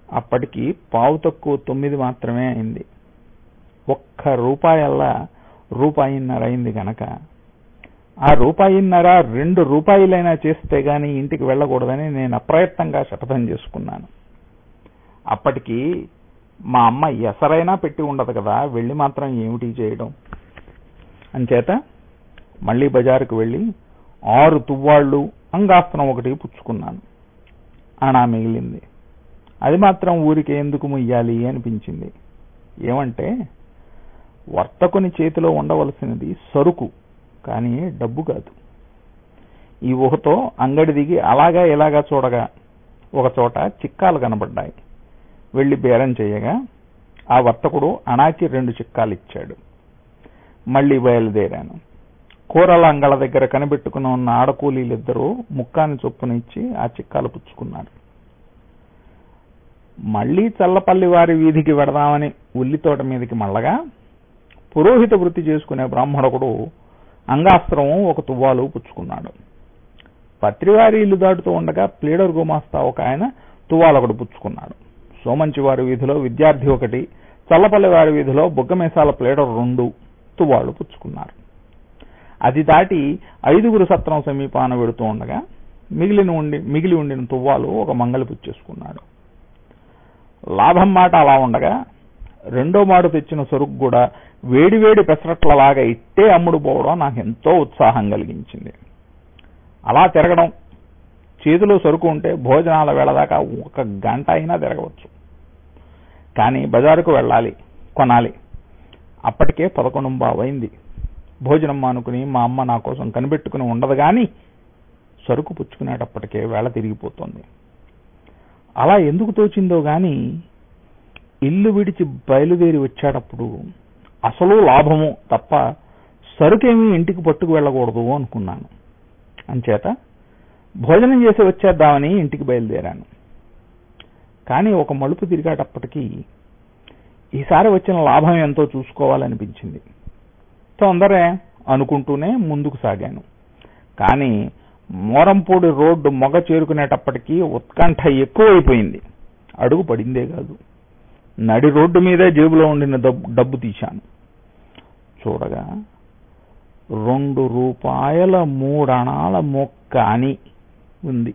అప్పటికి పావు తక్కువ తొమ్మిది మాత్రమే అయింది ఒక్క రూపాయల్లా రూపాయిన్నర అయింది గనక ఆ రూపాయిన్నర రెండు రూపాయలైనా చేస్తే గాని ఇంటికి వెళ్ళకూడదని నేను అప్రయత్నంగా శపథం చేసుకున్నాను అప్పటికి మా అమ్మ ఎసరైనా పెట్టి ఉండదు కదా వెళ్ళి మాత్రం ఏమిటి చేయడం అంచేత మళ్ళీ బజారుకు వెళ్ళి ఆరు తువ్వాళ్ళు అంగాస్త్రం ఒకటి పుచ్చుకున్నాను అనా మిగిలింది అది మాత్రం ఊరికి ఎందుకు ముయ్యాలి అనిపించింది ఏమంటే వర్తకుని చేతిలో ఉండవలసినది సరుకు కానీ డబ్బు కాదు ఈ ఊహతో అంగడి దిగి అలాగా ఇలాగా చూడగా ఒక చోట చిక్కాలు కనబడ్డాయి వెళ్లి బేరం చేయగా ఆ వర్తకుడు అనాకి రెండు చిక్కాలు ఇచ్చాడు మళ్ళీ బయలుదేరాను కూరల అంగళ దగ్గర కనిపెట్టుకుని ఉన్న ఆడకూలీలిద్దరూ ముక్కాని చొప్పున ఇచ్చి ఆ చిక్కాలు పుచ్చుకున్నారు మళ్లీ చల్లపల్లి వారి వీధికి వెడదామని ఉల్లితోట మీదకి మళ్ళగా పురోహిత వృత్తి చేసుకునే బ్రాహ్మణకుడు అంగాస్త్రం ఒక తువ్వాలు పుచ్చుకున్నాడు పత్రివారి ఇల్లు దాటుతూ ఉండగా ప్లీడర్ గుమాస్తా ఒక ఆయన తువ్వాలొకటి పుచ్చుకున్నాడు సోమంచి వారి వీధిలో విద్యార్థి ఒకటి చల్లపల్లి వారి వీధిలో బుగ్గమేసాల ప్లేడర్ రెండు తువ్వాళ్లు పుచ్చుకున్నారు అది దాటి ఐదుగురు సత్రం సమీపాన వెడుతూ ఉండగా మిగిలిన ఉండి మిగిలి ఉండిన తువ్వాలు ఒక మంగలి పుచ్చేసుకున్నాడు లాభం మాట అలా ఉండగా రెండో మాడు తెచ్చిన సరుకు కూడా వేడివేడి పెసరట్లలాగా ఇట్టే అమ్ముడు పోవడం నాకు ఎంతో ఉత్సాహం కలిగించింది అలా తిరగడం చేతిలో సరుకు ఉంటే భోజనాల వేళ దాకా ఒక గంట అయినా తిరగవచ్చు కానీ బజారుకు వెళ్ళాలి కొనాలి అప్పటికే పదకొండు బావైంది భోజనం మానుకుని మా అమ్మ నా కోసం కనిపెట్టుకుని ఉండదు గాని సరుకు పుచ్చుకునేటప్పటికే వేళ తిరిగిపోతుంది అలా ఎందుకు తోచిందో గాని ఇల్లు విడిచి బయలుదేరి వచ్చేటప్పుడు అసలు లాభము తప్ప సరుకేమీ ఇంటికి పట్టుకు వెళ్ళకూడదు అనుకున్నాను అంచేత భోజనం చేసి వచ్చేద్దామని ఇంటికి బయలుదేరాను కానీ ఒక మలుపు తిరిగేటప్పటికీ ఈసారి వచ్చిన లాభం ఎంతో చూసుకోవాలనిపించింది తొందరే అనుకుంటూనే ముందుకు సాగాను కానీ మోరంపూడి రోడ్డు మొగ చేరుకునేటప్పటికీ ఉత్కంఠ ఎక్కువైపోయింది అడుగు పడిందే కాదు నడి రోడ్డు మీదే జేబులో ఉండిన డబ్బు తీశాను చూడగా రెండు రూపాయల మూడణాల మొక్క అని ఉంది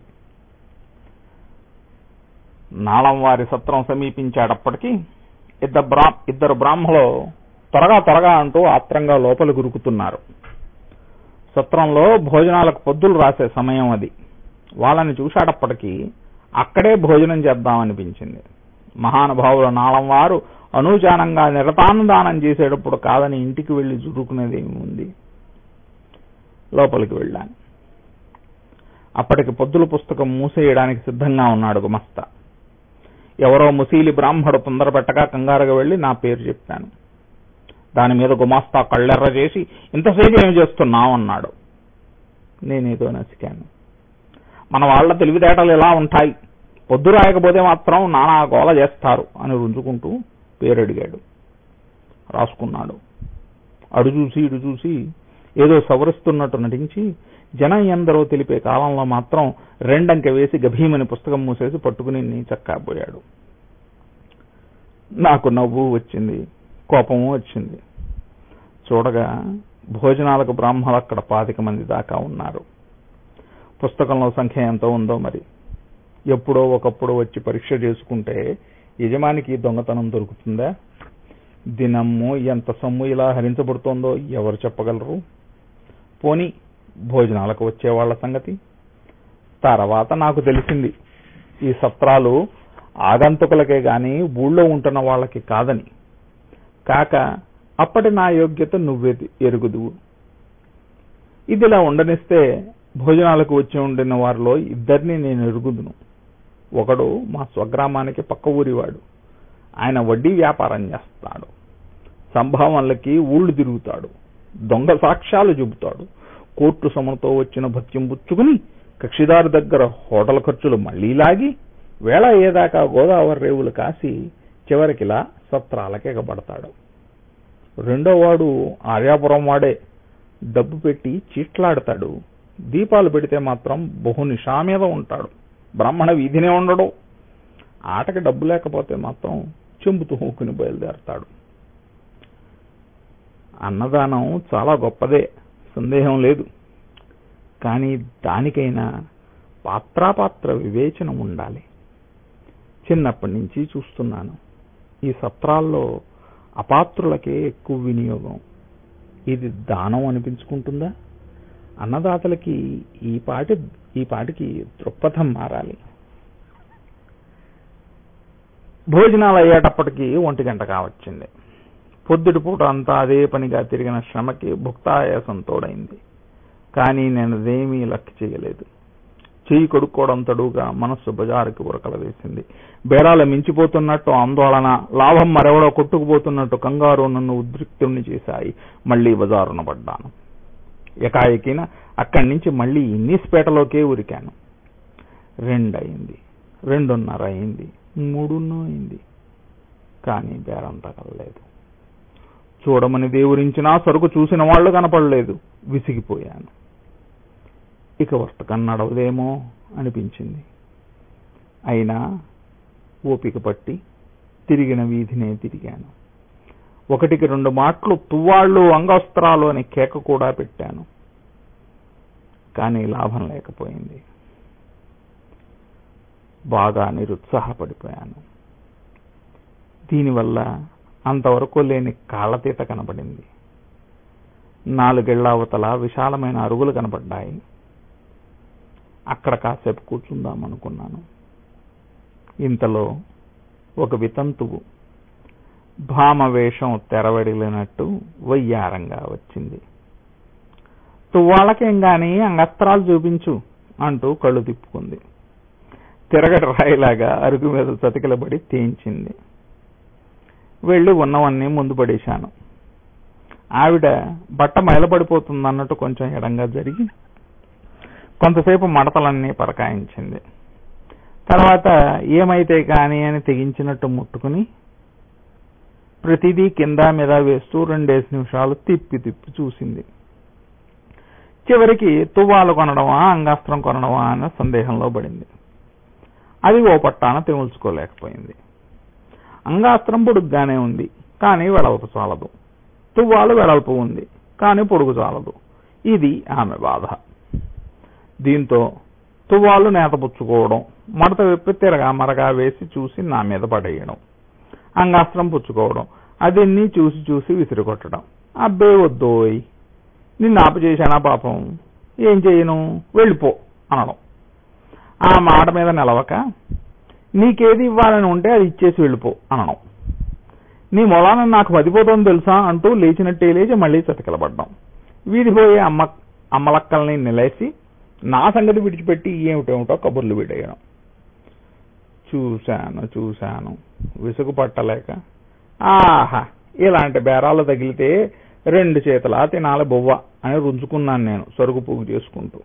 నాళం వారి సత్రం సమీపించేటప్పటికి ఇద్దరు బ్రా ఇద్దరు బ్రాహ్మలు త్వరగా త్వరగా అంటూ ఆత్రంగా లోపలి గురుకుతున్నారు సత్రంలో భోజనాలకు పొద్దులు రాసే సమయం అది వాళ్ళని చూసేటప్పటికి అక్కడే భోజనం చేద్దామనిపించింది మహానుభావుల నాళం వారు అనూచానంగా నిరతానుదానం చేసేటప్పుడు కాదని ఇంటికి వెళ్లి జురుకునేదేమి ఉంది లోపలికి వెళ్ళాను అప్పటికి పొద్దుల పుస్తకం మూసేయడానికి సిద్ధంగా ఉన్నాడు గుమస్తా ఎవరో ముసీలి బ్రాహ్మడు తొందరపెట్టగా కంగారుగా వెళ్లి నా పేరు చెప్పాను దాని మీద గుమాస్తా కళ్ళెర్ర చేసి ఇంతసేపు ఏం చేస్తున్నావు అన్నాడు నేనేదో నసికాను మన వాళ్ల తెలివితేటలు ఎలా ఉంటాయి పొద్దు రాయకపోతే మాత్రం నానా గోల చేస్తారు అని రుంజుకుంటూ పేరు అడిగాడు రాసుకున్నాడు అడు చూసి ఇటు చూసి ఏదో సవరిస్తున్నట్టు నటించి జనం ఎందరో తెలిపే కాలంలో మాత్రం రెండంకె వేసి గభీమని పుస్తకం మూసేసి పట్టుకుని నీ చక్కాపోయాడు నాకు నవ్వు వచ్చింది కోపము వచ్చింది చూడగా భోజనాలకు బ్రాహ్మలు అక్కడ పాతిక మంది దాకా ఉన్నారు పుస్తకంలో సంఖ్య ఎంత ఉందో మరి ఎప్పుడో ఒకప్పుడు వచ్చి పరీక్ష చేసుకుంటే యజమానికి దొంగతనం దొరుకుతుందా దినమ్ము ఎంత సొమ్ము ఇలా హరించబడుతోందో ఎవరు చెప్పగలరు పోని భోజనాలకు వచ్చే వాళ్ళ సంగతి తర్వాత నాకు తెలిసింది ఈ సత్రాలు ఆగంతుకులకే గాని ఊళ్ళో ఉంటున్న వాళ్ళకి కాదని కాక అప్పటి నా యోగ్యత నువ్వే ఎరుగుదువు ఇదిలా ఉండనిస్తే భోజనాలకు వచ్చి ఉండిన వారిలో ఇద్దరిని నేను ఎరుగుదును ఒకడు మా స్వగ్రామానికి పక్క ఊరివాడు ఆయన వడ్డీ వ్యాపారం చేస్తాడు సంభావనలకి ఊళ్ళు తిరుగుతాడు దొంగ సాక్ష్యాలు చెబుతాడు కోర్టు సమతో వచ్చిన భత్యం పుచ్చుకుని కక్షిదారు దగ్గర హోటల్ ఖర్చులు మళ్లీ లాగి వేళ ఏదాకా గోదావరి రేవులు కాసి చివరికిలా సత్రాలకెగబడతాడు రెండో వాడు ఆర్యాపురం వాడే డబ్బు పెట్టి చీట్లాడతాడు దీపాలు పెడితే మాత్రం బహు నిషా మీద ఉంటాడు బ్రాహ్మణ వీధినే ఉండడు ఆటకి డబ్బు లేకపోతే మాత్రం చెంబుతూ ఊకుని బయలుదేరతాడు అన్నదానం చాలా గొప్పదే సందేహం లేదు కానీ దానికైనా పాత్రాపాత్ర వివేచన ఉండాలి చిన్నప్పటి నుంచి చూస్తున్నాను ఈ సత్రాల్లో అపాత్రులకే ఎక్కువ వినియోగం ఇది దానం అనిపించుకుంటుందా అన్నదాతలకి ఈ పాటి ఈ పాటికి దృక్పథం మారాలి భోజనాలు అయ్యేటప్పటికి ఒంటి గంట కావచ్చింది పొద్దుటి పూట అంతా అదే పనిగా తిరిగిన శ్రమకి భుక్తాయాసం తోడైంది కానీ నేను అదేమీ లెక్క చేయలేదు చెయ్యి కొడుక్కోవడం తడుగా మనస్సు బజారుకి ఉరకల వేసింది బేరాల మించిపోతున్నట్టు ఆందోళన లాభం మరెవడో కొట్టుకుపోతున్నట్టు కంగారు నన్ను ఉద్రిక్తుణ్ణి చేశాయి మళ్లీ బజారున పడ్డాను ఎకాయకిన అక్కడి నుంచి మళ్లీ ఇన్నీస్పేటలోకే ఉరికాను రెండయింది రెండున్నర అయింది మూడున్నో అయింది కానీ బేరం తగలలేదు చూడమని దేవురించినా సరుకు చూసిన వాళ్ళు కనపడలేదు విసిగిపోయాను ఇక వర్తకం నడవదేమో అనిపించింది అయినా ఓపిక పట్టి తిరిగిన వీధినే తిరిగాను ఒకటికి రెండు మాటలు తువ్వాళ్ళు అంగవస్త్రాలు అని కేక కూడా పెట్టాను కానీ లాభం లేకపోయింది బాగా నిరుత్సాహపడిపోయాను దీనివల్ల అంతవరకు లేని కాళ్ళతీత కనబడింది నాలుగేళ్ల అవతల విశాలమైన అరుగులు కనబడ్డాయి అక్కడ కాసేపు కూర్చుందాం అనుకున్నాను ఇంతలో ఒక వితంతువు భామ వేషం తెరవడిలినట్టు వయ్యారంగా వచ్చింది తువ్వాళ్ళకేం గాని అంగస్త్రాలు చూపించు అంటూ కళ్ళు తిప్పుకుంది తిరగటి రాయిలాగా అరుగు మీద చతికిలబడి తేంచింది వెళ్ళి ఉన్నవన్నీ ముందు పడేశాను ఆవిడ బట్ట మైలపడిపోతుందన్నట్టు కొంచెం ఎడంగా జరిగి కొంతసేపు మడతలన్నీ పరకాయించింది తర్వాత ఏమైతే కాని అని తెగించినట్టు ముట్టుకుని ప్రతిదీ కింద మీద వేస్తూ రెండేసి నిమిషాలు తిప్పి తిప్పి చూసింది చివరికి తువ్వాలు కొనడమా అంగాస్త్రం కొనడమా అనే సందేహంలో పడింది అది ఓ పట్టాన తెముల్చుకోలేకపోయింది అంగాస్త్రం పొడుగ్గానే ఉంది కానీ వెడల్పు చాలదు తువ్వాలు వెడల్పు ఉంది కానీ పొడుగు చాలదు ఇది ఆమె బాధ దీంతో తువ్వాలు నేతపుచ్చుకోవడం మడత విప్పి తిరగా మరగా వేసి చూసి నా మీద పడేయడం అంగాస్త్రం పుచ్చుకోవడం అదన్నీ చూసి చూసి విసిరికొట్టడం అబ్బే వద్దోయ్ నిన్ను ఆపు చేశానా పాపం ఏం చేయను వెళ్ళిపో అనడం ఆ మాట మీద నిలవక నీకేది ఇవ్వాలని ఉంటే అది ఇచ్చేసి వెళ్ళిపో అనడం నీ మొలాన నాకు మతిపోతుంది తెలుసా అంటూ లేచినట్టే లేచి మళ్ళీ చతికిలబడ్డాం వీధిపోయే అమ్మ అమ్మలక్కల్ని నిలేసి నా సంగతి విడిచిపెట్టి ఏమిటేమిటో కబుర్లు విడేయడం చూశాను చూశాను విసుగు పట్టలేక ఆహా ఇలాంటి బేరాలు తగిలితే రెండు చేతులా తినాలి బొవ్వ అని రుంచుకున్నాను నేను సరుకు పోగు చేసుకుంటూ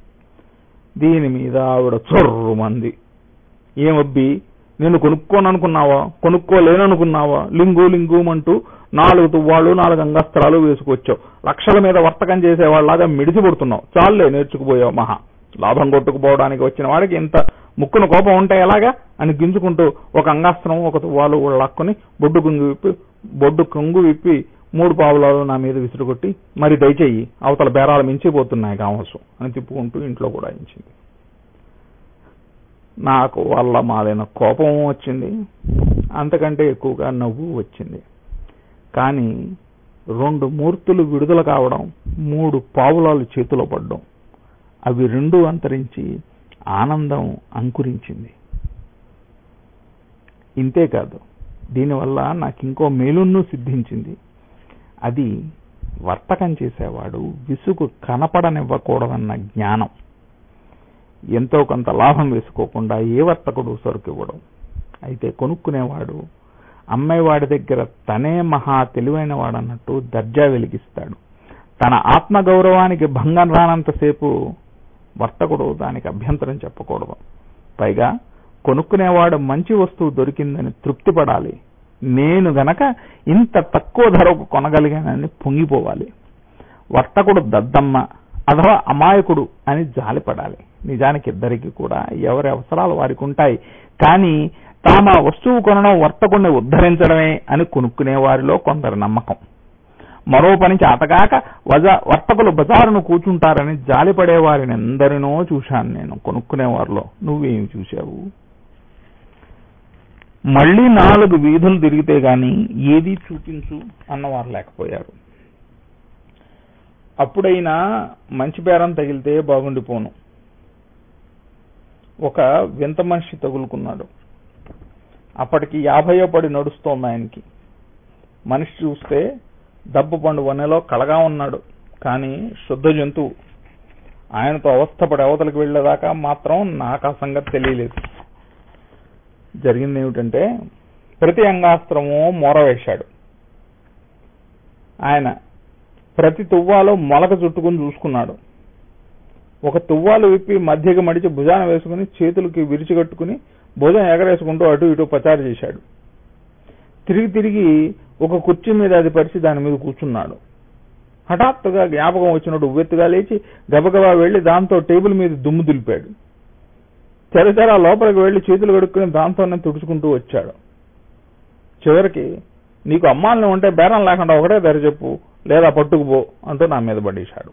దీని మీద ఆవిడ చొర్రుమంది ఏమబ్బి నేను కొనుక్కోననుకున్నావా కొనుక్కోలేననుకున్నావా లింగు లింగుమంటూ నాలుగు తువ్వాళ్ళు నాలుగు అంగస్త్రాలు వేసుకొచ్చావు లక్షల మీద వర్తకం చేసేవాళ్ళలాగా మిడిసి పడుతున్నావు చాలులే నేర్చుకుపోయావు మహా లాభం కొట్టుకుపోవడానికి వచ్చిన వాడికి ఇంత ముక్కున కోపం ఉంటే ఎలాగా అని గింజుకుంటూ ఒక అంగాస్త్రం ఒక తువ్వాలు కూడా లాక్కొని బొడ్డు కొంగు విప్పి బొడ్డు కొంగు విప్పి మూడు పావులాలు నా మీద విసురుకొట్టి మరి దయచేయి అవతల బేరాలు మించిపోతున్నాయి కావచ్చు అని తిప్పుకుంటూ ఇంట్లో కూడా ఇచ్చింది నాకు వల్ల మాదైన కోపం వచ్చింది అంతకంటే ఎక్కువగా నవ్వు వచ్చింది కానీ రెండు మూర్తులు విడుదల కావడం మూడు పావులాలు చేతిలో పడ్డం అవి రెండు అంతరించి ఆనందం అంకురించింది ఇంతేకాదు దీనివల్ల నాకు ఇంకో మేలున్ను సిద్ధించింది అది వర్తకం చేసేవాడు విసుగు కనపడనివ్వకూడదన్న జ్ఞానం ఎంతో కొంత లాభం వేసుకోకుండా ఏ వర్తకుడు సరుకు ఇవ్వడం అయితే కొనుక్కునేవాడు అమ్మేవాడి దగ్గర తనే మహా తెలివైన వాడన్నట్టు దర్జా వెలిగిస్తాడు తన ఆత్మగౌరవానికి భంగం రానంతసేపు వర్తకుడు దానికి అభ్యంతరం చెప్పకూడదు పైగా కొనుక్కునేవాడు మంచి వస్తువు దొరికిందని తృప్తి పడాలి నేను గనక ఇంత తక్కువ ధరకు కొనగలిగానని పొంగిపోవాలి వర్తకుడు దద్దమ్మ అథవా అమాయకుడు అని జాలిపడాలి నిజానికి ఇద్దరికి కూడా ఎవరి అవసరాలు వారికి ఉంటాయి కానీ తాము ఆ వస్తువు కొనడం వర్తకుణ్ణి ఉద్ధరించడమే అని కొనుక్కునే వారిలో కొందరి నమ్మకం మరో పని చేతకాక వజ వర్తకులు బజారును కూర్చుంటారని జాలిపడే వారిని ఎందరినో చూశాను నేను కొనుక్కునే వారిలో నువ్వేమి చూశావు మళ్ళీ నాలుగు వీధులు తిరిగితే గాని ఏది చూపించు అన్నవారు లేకపోయారు అప్పుడైనా మంచి బేరం తగిలితే బాగుండిపోను ఒక వింత మనిషి తగులుకున్నాడు అప్పటికి యాభయో పడి నడుస్తోంది ఆయనకి మనిషి చూస్తే దబ్బు పండు వనెలో కళగా ఉన్నాడు కానీ శుద్ధ జంతువు ఆయనతో అవస్థపడి అవతలకు వెళ్ళేదాకా మాత్రం నాకు ఆ సంగతి తెలియలేదు జరిగింది ఏమిటంటే ప్రతి అంగాస్త్రము మొర వేశాడు ఆయన ప్రతి తువ్వాలో మొలక చుట్టుకుని చూసుకున్నాడు ఒక తువ్వాలు విప్పి మధ్యకి మడిచి భుజాన వేసుకుని చేతులకి విరిచికట్టుకుని భుజం ఎగరేసుకుంటూ అటు ఇటు పచారు చేశాడు తిరిగి తిరిగి ఒక కుర్చీ మీద అది పరిచి దాని మీద కూర్చున్నాడు హఠాత్తుగా జ్ఞాపకం వచ్చినట్టు ఉవ్వెత్తుగా లేచి గబగబా వెళ్లి దాంతో టేబుల్ మీద దుమ్ము దులిపాడు తెరతెర లోపలికి వెళ్లి చేతులు కడుక్కుని దాంతోనే తుడుచుకుంటూ వచ్చాడు చివరికి నీకు అమ్మాలని ఉంటే బేరం లేకుండా ఒకటే ధర చెప్పు లేదా పట్టుకుపో అంటూ నా మీద పడేశాడు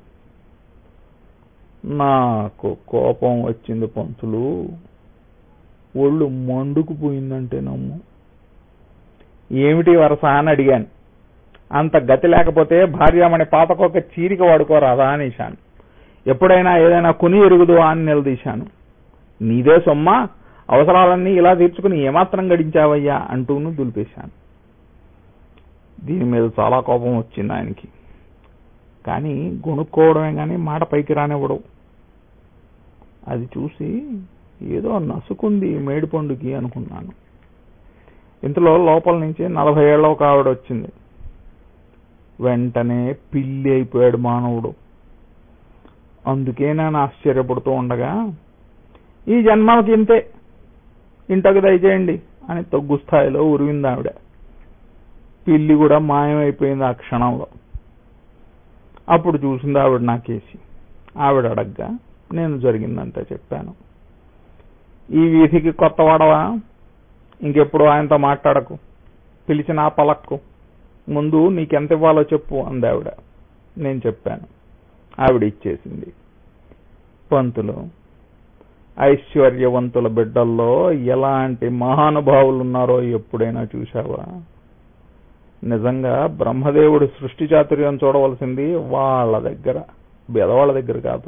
నాకు కోపం వచ్చింది పంతులు ఒళ్ళు మండుకుపోయిందంటే నమ్ము ఏమిటి వరస అని అడిగాను అంత గతి లేకపోతే భార్యామణి పాతకొక చీరిక వాడుకోరాదా అనేశాను ఎప్పుడైనా ఏదైనా కొని ఎరుగుదు అని నిలదీశాను నీదే సొమ్మా అవసరాలన్నీ ఇలా తీర్చుకుని ఏమాత్రం గడించావయ్యా అంటూను దులిపేశాను దీని మీద చాలా కోపం వచ్చింది ఆయనకి కానీ కొనుక్కోవడమే కానీ మాట పైకి రానివ్వడు అది చూసి ఏదో నసుకుంది మేడిపండుకి అనుకున్నాను ఇంతలో లోపల నుంచి నలభై ఏళ్ళ ఒక ఆవిడ వచ్చింది వెంటనే పిల్లి అయిపోయాడు మానవుడు అందుకే నేను ఆశ్చర్యపడుతూ ఉండగా ఈ జన్మకి ఇంతే ఇంటకు దయచేయండి అని తగ్గు స్థాయిలో ఉరివింది ఆవిడ పిల్లి కూడా మాయమైపోయింది ఆ క్షణంలో అప్పుడు చూసింది ఆవిడ నాకేసి ఆవిడ అడగ్గా నేను జరిగిందంటే చెప్పాను ఈ వీధికి కొత్త వాడవా ఇంకెప్పుడు ఆయనతో మాట్లాడకు పిలిచిన పలక్కు ముందు నీకెంత ఇవ్వాలో చెప్పు అంది ఆవిడ నేను చెప్పాను ఆవిడ ఇచ్చేసింది పంతులు ఐశ్వర్యవంతుల బిడ్డల్లో ఎలాంటి మహానుభావులు ఉన్నారో ఎప్పుడైనా చూశావా నిజంగా బ్రహ్మదేవుడు సృష్టి చాతుర్యం చూడవలసింది వాళ్ళ దగ్గర బెదవాళ్ళ దగ్గర కాదు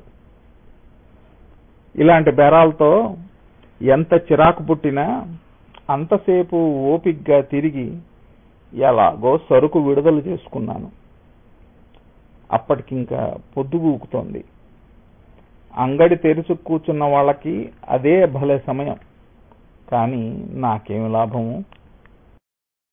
ఇలాంటి బేరాలతో ఎంత చిరాకు పుట్టినా అంతసేపు ఓపిగ్గా తిరిగి ఎలాగో సరుకు విడుదల చేసుకున్నాను అప్పటికింకా పొద్దుగూకుతోంది అంగడి తెరుచు కూర్చున్న వాళ్ళకి అదే భలే సమయం కానీ నాకేమి లాభము